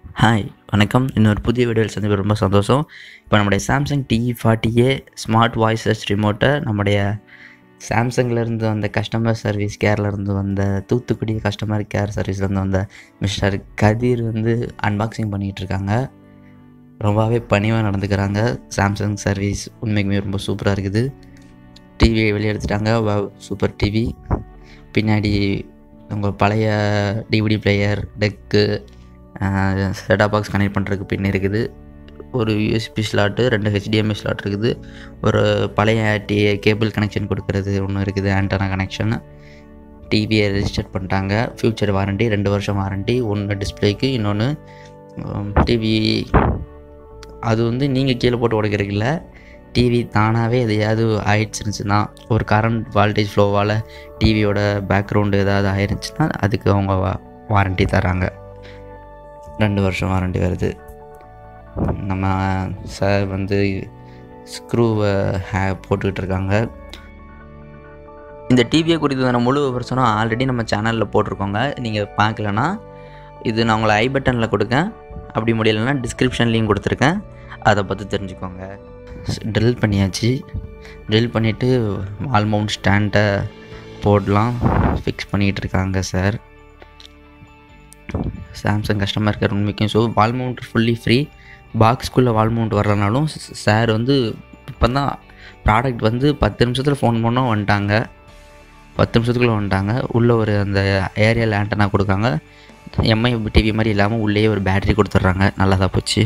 hi வணக்கம் இன்னொரு புதிய வீடியோவில் சந்திப்பு ரொம்ப சந்தோஷம் இப்போ நம்முடைய சாம்சங் டி ஃபார்ட்டியே ஸ்மார்ட் வாய்ஸ் டச் ரிமோட்டை நம்முடைய சாம்சங்லேருந்து வந்த கஸ்டமர் சர்வீஸ் கேர்லேருந்து வந்த தூத்துக்குடி கஸ்டமர் கேர் சர்வீஸ்லேருந்து வந்த மிஸ்டர் கதிர் வந்து அன்பாக்சிங் பண்ணிகிட்டு இருக்காங்க ரொம்பவே பணிவாக நடந்துக்கிறாங்க சாம்சங் சர்வீஸ் உண்மைக்குமே ரொம்ப சூப்பராக இருக்குது டிவியை வெளியே எடுத்துட்டாங்க வாவ் சூப்பர் டிவி பின்னாடி உங்கள் பழைய டிவிடி பிளேயர் டெக்கு செட்டா பாக்ஸ் கனெக்ட் பண்ணுறதுக்கு பின் இருக்குது ஒரு யூஎஸ்பி ஸ்லாட்டு ரெண்டு ஹெச்டிஎம்ஐ ஸ்லாட் இருக்குது ஒரு பழைய டி கேபிள் கனெக்ஷன் கொடுக்கறது ஒன்று இருக்குது ஆண்டனா கனெக்ஷன் டிவியை ரெஜிஸ்டர் பண்ணிட்டாங்க ஃப்யூச்சர் வாரண்டி ரெண்டு வருஷம் வாரண்டி ஒன்று டிஸ்பிளேக்கு இன்னொன்று டிவி அது வந்து நீங்கள் கீழே போட்டு உடைக்கிறதுக்கு இல்லை டிவி தானாகவே எதையாவது ஆயிடுச்சுருந்துச்சுன்னா ஒரு கரண்ட் வால்டேஜ் ஃப்ளோவால் டிவியோட பேக்ரவுண்டு ஏதாவது ஆயிருந்துச்சுன்னா அதுக்கு அவங்க வாரண்டி தராங்க ரெண்டு வருஷம் வாரண்டி வருது நம்ம சார் வந்து ஸ்க்ரூவை ஹே போட்டுக்கிட்டு இருக்காங்க இந்த டிவியை குறித்ததான முழு விவரசனம் ஆல்ரெடி நம்ம சேனலில் போட்டிருக்கோங்க நீங்கள் பார்க்கலன்னா இது நான் உங்களை ஐ பட்டனில் கொடுக்கேன் அப்படி முடியலைன்னா டிஸ்கிரிப்ஷன்லேயும் கொடுத்துருக்கேன் அதை பற்றி தெரிஞ்சுக்கோங்க ட்ரில் பண்ணியாச்சு ட்ரில் பண்ணிவிட்டு வால் மவுண்ட் ஸ்டாண்டை போடலாம் ஃபிக்ஸ் பண்ணிகிட்டு இருக்காங்க சார் சாம்சங் கஸ்டமர் கேர் உண்மைக்கும் so wall mount fully free பாக்ஸ்குள்ளே வால் மவுண்ட் வரலனாலும் சார் வந்து இப்போ தான் ப்ராடக்ட் வந்து பத்து நிமிஷத்தில் ஃபோன் பண்ணோம் வந்துட்டாங்க பத்து நிமிஷத்துக்குள்ளே வந்துட்டாங்க உள்ளே ஒரு அந்த ஏரியல் ஆண்டனா கொடுக்காங்க எம்ஐ டிவி மாதிரி இல்லாமல் உள்ளேயே ஒரு பேட்டரி கொடுத்துட்றாங்க நல்லா தான் போச்சு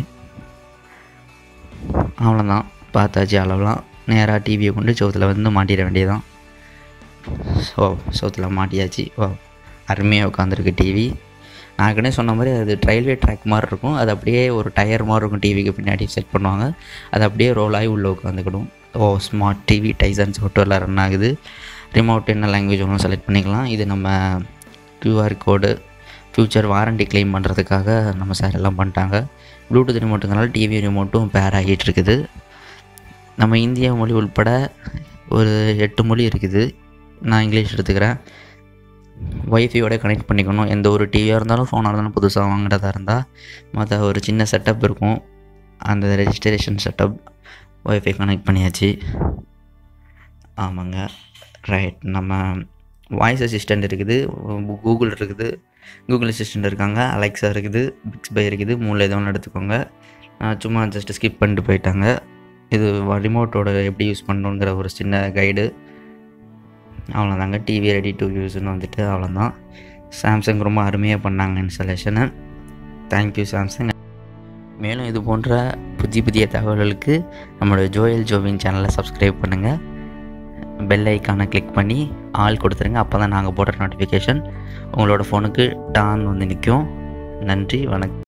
அவ்வளோதான் பார்த்தாச்சு அளவுலாம் நேராக டிவியை கொண்டு சோத்தில் வந்து மாட்டிட வேண்டியதான் ஓ சோத்தில் மாட்டியாச்சு ஓ அருமையாக உட்காந்துருக்கு டிவி நான் ஏற்கனவே சொன்ன மாதிரி அது ட்ரைல்வே ட்ராக் மாதிரி இருக்கும் அது அப்படியே ஒரு டயர் மாதிரி இருக்கும் டிவிக்கு பின்னாடி செட் பண்ணுவாங்க அது அப்படியே ரோல் ஆகி உள்ளே உட்காந்துக்கிடும் ஓ ஸ்மார்ட் டிவி டைசன் சாஃப்ட்வேரில் ரன் ஆகுது ரிமோட் என்ன லாங்குவேஜ் ஒன்றும் செலக்ட் பண்ணிக்கலாம் இது நம்ம QR code future warranty claim பண்ணுறதுக்காக நம்ம சார் எல்லாம் பண்ணிட்டாங்க ப்ளூடூத் ரிமோட்டுங்கனால டிவி ரிமோட்டும் பேர் ஆகிட்டு இருக்குது நம்ம இந்திய மொழி உள்பட ஒரு எட்டு மொழி இருக்குது நான் இங்கிலீஷ் எடுத்துக்கிறேன் ஒய்ஃபையோட கனெக்ட் பண்ணிக்கணும் எந்த ஒரு டிவியாக இருந்தாலும் ஃபோனாக இருந்தாலும் புதுசாக வாங்குறதா இருந்தால் மற்ற ஒரு சின்ன செட்டப் இருக்கும் அந்த ரெஜிஸ்ட்ரேஷன் செட்டப் ஒய்ஃபை கனெக்ட் பண்ணியாச்சு ஆமாங்க ரைட் நம்ம வாய்ஸ் அசிஸ்டண்ட் இருக்குது கூகுள் இருக்குது கூகுள் அசிஸ்டண்ட் இருக்காங்க அலெக்ஸா இருக்குது பிக்ஸ் பை இருக்குது மூணு எதுவும் எடுத்துக்கோங்க சும்மா ஜஸ்ட் ஸ்கிப் பண்ணிட்டு போயிட்டாங்க இது ரிமோட்டோட எப்படி யூஸ் பண்ணணுங்கிற ஒரு சின்ன கைடு அவ்வளோதாங்க டிவி ரெடி டு யூஸ்னு வந்துட்டு அவ்வளோதான் சாம்சங் ரொம்ப அருமையாக பண்ணாங்க இன்ஸ்டாலேஷனை தேங்க்யூ சாம்சங் மேலும் இது போன்ற புதிய புதிய தகவல்களுக்கு நம்மளோட ஜோயல் ஜோவின் சேனலை சப்ஸ்கிரைப் பண்ணுங்கள் பெல் ஐக்கானை கிளிக் பண்ணி ஆள் கொடுத்துருங்க அப்போ தான் நாங்கள் போடுற நோட்டிஃபிகேஷன் உங்களோட ஃபோனுக்கு டான் வந்து நிற்கும் நன்றி வணக்கம்